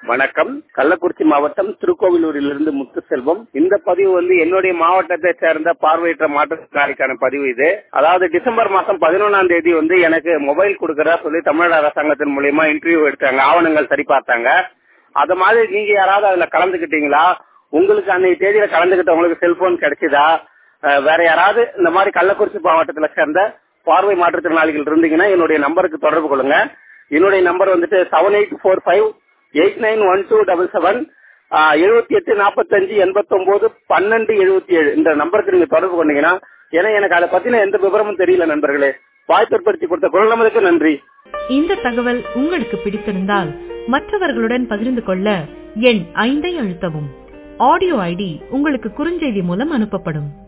வணக்கம் கள்ளக்குறிச்சி மாவட்டம் திருக்கோவிலூரிலிருந்து முத்துசெல்வம் இந்த பதிவு வந்து என்னுடைய மாவட்டத்தை சேர்ந்த பார்வையற்ற மாற்றுத்திறனாளிக்கான பதிவு இது அதாவது டிசம்பர் மாசம் பதினொன்னாம் தேதி வந்து எனக்கு மொபைல் கொடுக்கறதா சொல்லி தமிழ்நாடு அரசாங்கத்தின் மூலியமா இன்டர்வியூ எடுத்தாங்க ஆவணங்கள் சரி பார்த்தாங்க அது மாதிரி நீங்க யாராவது அதுல கலந்துக்கிட்டீங்களா உங்களுக்கு அன்னைக்கு தேதியில கலந்துக்கிட்டவங்களுக்கு செல்போன் கிடைச்சதா அஹ் வேற யாராவது இந்த மாதிரி கள்ளக்குறிச்சி மாவட்டத்துல சேர்ந்த பார்வை மாற்றுத்திறனாளிகள் இருந்தீங்கன்னா என்னுடைய நம்பருக்கு தொடர்பு கொள்ளுங்க என்னுடைய நம்பர் வந்துட்டு seven eight four five eight nine one two double seven எழுபத்தி எட்டு நாற்பத்தஞ்சு எண்பத்தொன்பது பன்னெண்டு எழுபத்தி ஏழு இந்த நம்பருக்கு நீங்க தொடர்பு கொண்டீங்கன்னா ஏன்னா எனக்கு அதை பத்தின எந்த விவரமும் தெரியல நண்பர்களே வாய்ப்பு ஏற்படுத்தி கொடுத்த குரல் நமதுக்கு நன்றி இந்த தகவல் உங்களுக்கு பிடித்திருந்தால் மற்றவர்களுடன் பகிர்ந்து கொள்ள எண் ஐந்தை அழுத்தவும் ஆடியோ ஐடி உங்களுக்கு குறுஞ்செய்தி மூலம் அனுப்பப்படும்